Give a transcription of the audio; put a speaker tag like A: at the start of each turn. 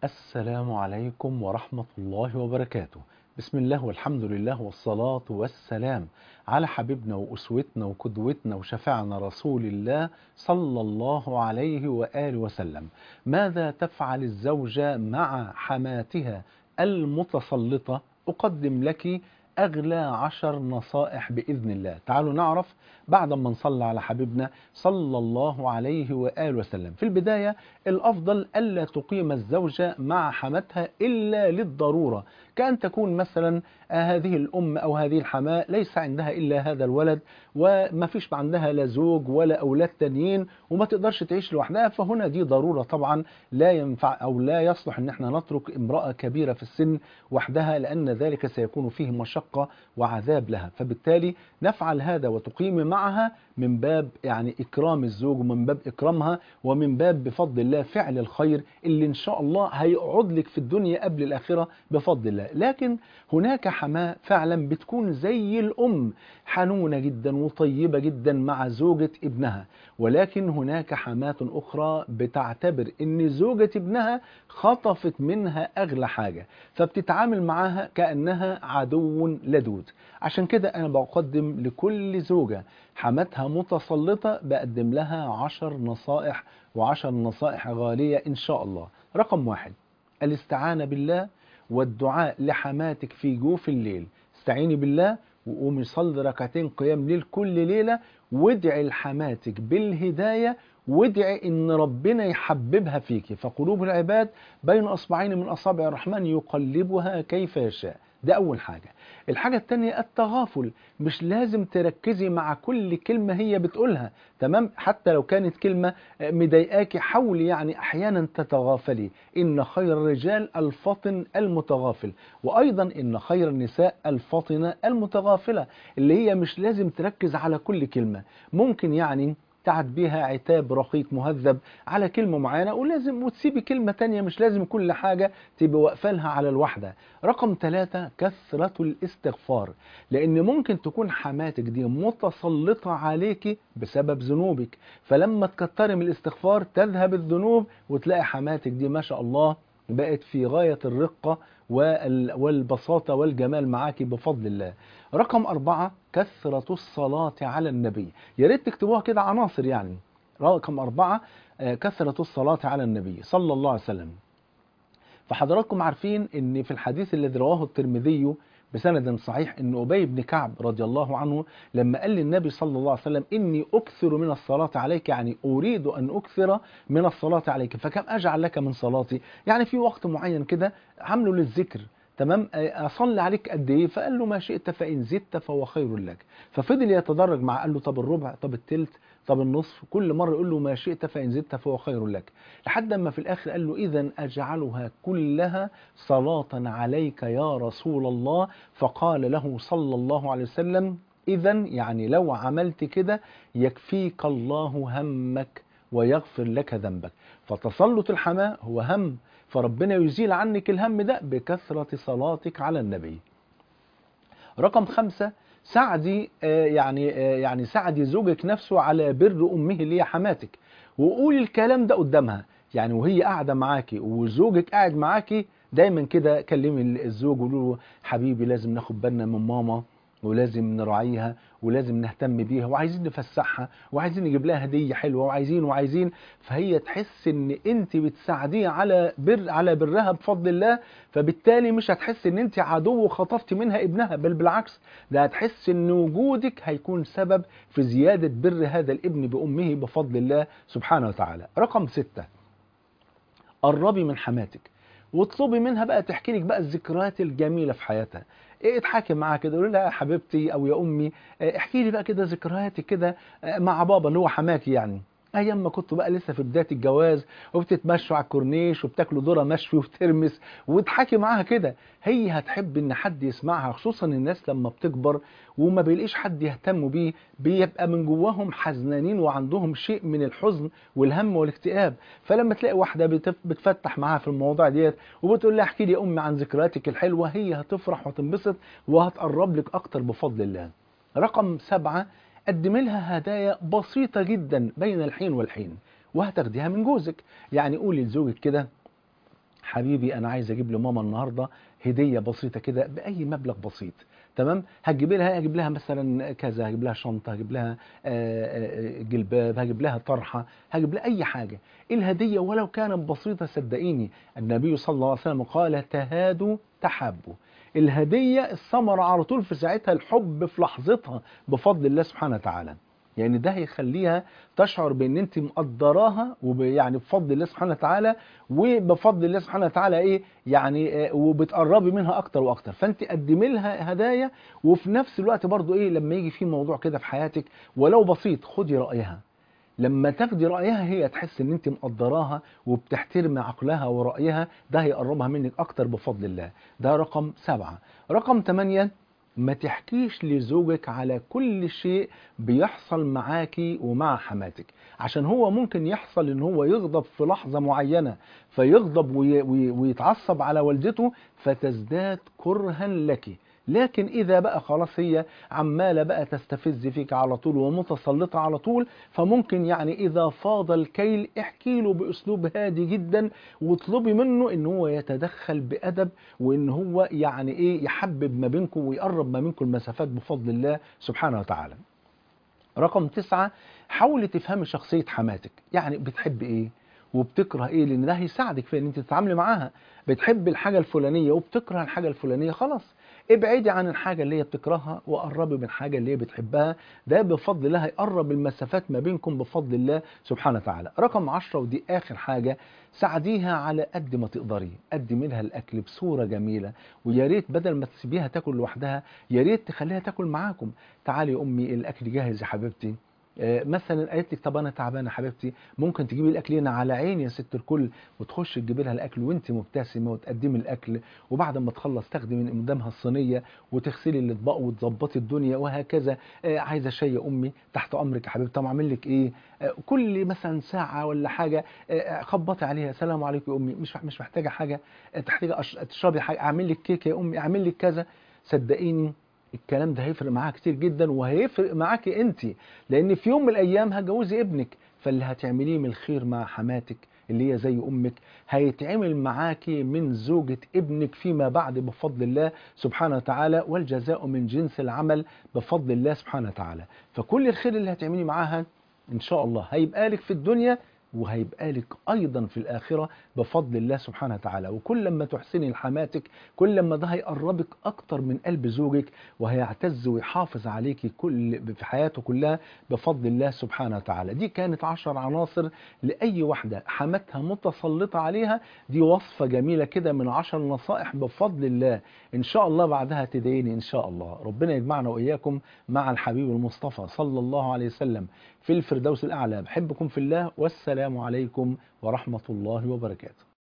A: السلام عليكم ورحمة الله وبركاته بسم الله والحمد لله والصلاة والسلام على حبيبنا وأسوتنا وقدوتنا وشفعنا رسول الله صلى الله عليه وآله وسلم ماذا تفعل الزوجة مع حماتها المتسلطة أقدم لك أغلى عشر نصائح بإذن الله تعالوا نعرف بعد ما نصلى على حبيبنا صلى الله عليه وآله وسلم في البداية الأفضل ألا تقيم الزوجة مع حماتها إلا للضرورة كأن تكون مثلا هذه الأم أو هذه الحماة ليس عندها إلا هذا الولد وما فيش عندها لا زوج ولا أولاد تانيين وما تقدرش تعيش لوحدها فهنا دي ضرورة طبعا لا ينفع أو لا يصلح أن احنا نترك امرأة كبيرة في السن وحدها لأن ذلك سيكون فيه مشقة وعذاب لها فبالتالي نفعل هذا وتقيم معها من باب يعني إكرام الزوج ومن باب إكرامها ومن باب بفضل الله فعل الخير اللي إن شاء الله هيقعد لك في الدنيا قبل الآخرة بفضل الله لكن هناك حماة فعلا بتكون زي الأم حنونة جدا وطيبة جدا مع زوجة ابنها ولكن هناك حماة أخرى بتعتبر أن زوجة ابنها خطفت منها أغلى حاجة فبتتعامل معها كأنها عدو لدود عشان كده أنا بقدم لكل زوجة حماتها متسلطة بقدم لها عشر نصائح وعشر نصائح غالية إن شاء الله رقم واحد الاستعانة بالله والدعاء لحماتك في جوف الليل استعيني بالله وقومي صلي ركعتين قيام ليل كل ليلة وادعي لحماتك بالهداية وادعي ان ربنا يحببها فيك فقلوب العباد بين اصبعين من اصابع الرحمن يقلبها كيف يشاء ده اول حاجة الحاجة التانية التغافل مش لازم تركزي مع كل كلمة هي بتقولها تمام حتى لو كانت كلمة مضايقاكي حاولي يعني احيانا تتغافلي ان خير الرجال الفطن المتغافل وايضا ان خير النساء الفطنة المتغافلة اللي هي مش لازم تركز على كل كلمة ممكن يعني تعد بيها عتاب رقيق مهذب على كلمة معينة ولازم وتسيبي كلمة تانية مش لازم كل حاجة تبقى واقفة لها على الواحدة رقم ثلاثة كثرة الاستغفار لأن ممكن تكون حماتك دي متسلطة عليكي بسبب ذنوبك فلما تكتري من الاستغفار تذهب الذنوب وتلاقي حماتك دي ما شاء الله بقت في غاية الرقة والبساطة والجمال معاكي بفضل الله رقم أربعة كثرة الصلاة على النبي يا ريت تكتبوها كده عناصر يعني رقم أربعة كثرة الصلاة على النبي صلى الله عليه وسلم فحضراتكم عارفين ان في الحديث الذي رواه الترمذي بسند صحيح ان ابي بن كعب رضي الله عنه لما قال للنبي صلى الله عليه وسلم اني اكثر من الصلاه عليك يعني اريد ان اكثر من الصلاه عليك فكم اجعل لك من صلاتي يعني في وقت معين كده عامله للذكر تمام اصلي عليك قد ايه فقال له ما شئت فان زدت فهو خير لك ففضل يتدرج مع قال له طب الربع طب الثلث طب النصف كل مره يقول له ما شئت فان زدت فهو خير لك لحد ما في الاخر قال له اذا اجعلها كلها صلاه عليك يا رسول الله فقال له صلى الله عليه وسلم اذا يعني لو عملت كده يكفيك الله همك ويغفر لك ذنبك فتسلط الحماة هو هم فربنا يزيل عنك الهم ده بكثرة صلاتك على النبي رقم خمسة ساعدي يعني يعني ساعدي زوجك نفسه على بر امه اللي هي حماتك وقولي الكلام ده قدامها يعني وهي قاعده معاكي وزوجك قاعد معاكي دايما كده كلمي الزوج وقولي له حبيبي لازم ناخد بالنا من ماما ولازم نراعيها ولازم نهتم بيها وعايزين نفسحها وعايزين نجيب لها هديه حلوه وعايزين وعايزين فهي تحس ان انت بتساعديها على بر على برها بفضل الله فبالتالي مش هتحس ان انت عدو وخطفتي منها ابنها بل بالعكس ده هتحس ان وجودك هيكون سبب في زياده بر هذا الابن بامه بفضل الله سبحانه وتعالى رقم ستة قربي من حماتك واطلبي منها بقى تحكي لك بقى الذكريات الجميله في حياتها ايه اتحاكي معاها كده قولي لها يا حبيبتي او يا امي احكي لي بقى كده ذكرياتك كده مع بابا اللي هو حماكي يعني ايام ما كنتوا بقى لسه في بدايه الجواز وبتتمشوا على الكورنيش وبتاكلوا ذره مشوي وترمس وتحكي معاها كده هي هتحب ان حد يسمعها خصوصا الناس لما بتكبر وما بيلاقيش حد يهتم بيه بيبقى من جواهم حزنانين وعندهم شيء من الحزن والهم والاكتئاب فلما تلاقي واحده بتفتح معاها في المواضيع ديت وبتقول لها احكي لي يا امي عن ذكرياتك الحلوه هي هتفرح وتنبسط وهتقرب لك اكتر بفضل الله رقم سبعة قدمي لها هدايا بسيطة جدا بين الحين والحين وهتاخديها من جوزك يعني قولي لزوجك كده حبيبي انا عايز اجيب لماما النهارده هديه بسيطه كده باي مبلغ بسيط تمام هتجيب لها هجيب لها مثلا كذا هجيب لها شنطه هجيب لها آه، آه، جلباب هجيب لها طرحه هجيب لها اي حاجه الهديه ولو كانت بسيطه صدقيني النبي صلى الله عليه وسلم قال تهادوا تحابوا الهديه الثمره على طول في ساعتها الحب في لحظتها بفضل الله سبحانه وتعالى يعني ده هيخليها تشعر بان انت مقدراها ويعني بفضل الله سبحانه وتعالى وبفضل الله سبحانه وتعالى ايه يعني آه، وبتقربي منها اكتر واكتر فانت قدمي لها هدايا وفي نفس الوقت برضو ايه لما يجي في موضوع كده في حياتك ولو بسيط خدي رايها لما تاخدي رايها هي تحس ان انت مقدراها وبتحترمي عقلها ورايها ده هيقربها منك اكتر بفضل الله ده رقم سبعة رقم ثمانية ما تحكيش لزوجك على كل شيء بيحصل معاكي ومع حماتك عشان هو ممكن يحصل ان هو يغضب في لحظة معينة فيغضب وي- وي- ويتعصب على والدته فتزداد كرها لك لكن اذا بقى خلاص هي عماله بقى تستفز فيك على طول ومتسلطه على طول فممكن يعني اذا فاض الكيل احكي له باسلوب هادي جدا واطلبي منه ان هو يتدخل بادب وان هو يعني ايه يحبب ما بينكم ويقرب ما بينكم المسافات بفضل الله سبحانه وتعالى رقم تسعة حاولي تفهمي شخصية حماتك يعني بتحب ايه وبتكره ايه لان ده هيساعدك في ان انت تتعاملي معاها بتحب الحاجة الفلانية وبتكره الحاجة الفلانية خلاص ابعدي عن الحاجة اللي هي بتكرهها وقربي من الحاجة اللي هي بتحبها ده بفضل الله هيقرب المسافات ما بينكم بفضل الله سبحانه وتعالى رقم عشرة ودي آخر حاجة ساعديها على قد ما تقدري قدمي لها الأكل بصورة جميلة ويا ريت بدل ما تسيبيها تاكل لوحدها يا ريت تخليها تاكل معاكم تعالي يا أمي الأكل جاهز يا حبيبتي آه، مثلا قالت لك طب انا تعبانه يا حبيبتي ممكن تجيبي الاكل هنا على عيني يا ست الكل وتخش تجيبي لها الاكل وانت مبتسمه وتقدمي الاكل وبعد ما تخلص تاخدي من قدامها الصينيه وتغسلي الاطباق وتظبطي الدنيا وهكذا آه، عايزه شاي يا امي تحت امرك يا حبيبتي طب اعمل لك ايه آه، كل مثلا ساعه ولا حاجه آه، خبطي عليها السلام عليكم يا امي مش مش محتاجه حاجه آه، تحتاجه أش- تشربي حاجه اعمل لك كيكه يا امي اعمل لك كذا صدقيني الكلام ده هيفرق معاها كتير جدا وهيفرق معاكي انت لان في يوم من الايام هتجوزي ابنك فاللي هتعمليه من الخير مع حماتك اللي هي زي امك هيتعمل معاكي من زوجة ابنك فيما بعد بفضل الله سبحانه وتعالى والجزاء من جنس العمل بفضل الله سبحانه وتعالى فكل الخير اللي هتعمليه معاها ان شاء الله هيبقى لك في الدنيا وهيبقى لك ايضا في الاخره بفضل الله سبحانه وتعالى وكل لما تحسني لحماتك كل لما ده هيقربك اكتر من قلب زوجك وهيعتز ويحافظ عليكي كل في حياته كلها بفضل الله سبحانه وتعالى دي كانت عشر عناصر لاي واحده حماتها متسلطه عليها دي وصفه جميله كده من عشر نصائح بفضل الله ان شاء الله بعدها تدعيني ان شاء الله ربنا يجمعنا واياكم مع الحبيب المصطفى صلى الله عليه وسلم في الفردوس الاعلى بحبكم في الله والسلام عليكم ورحمه الله وبركاته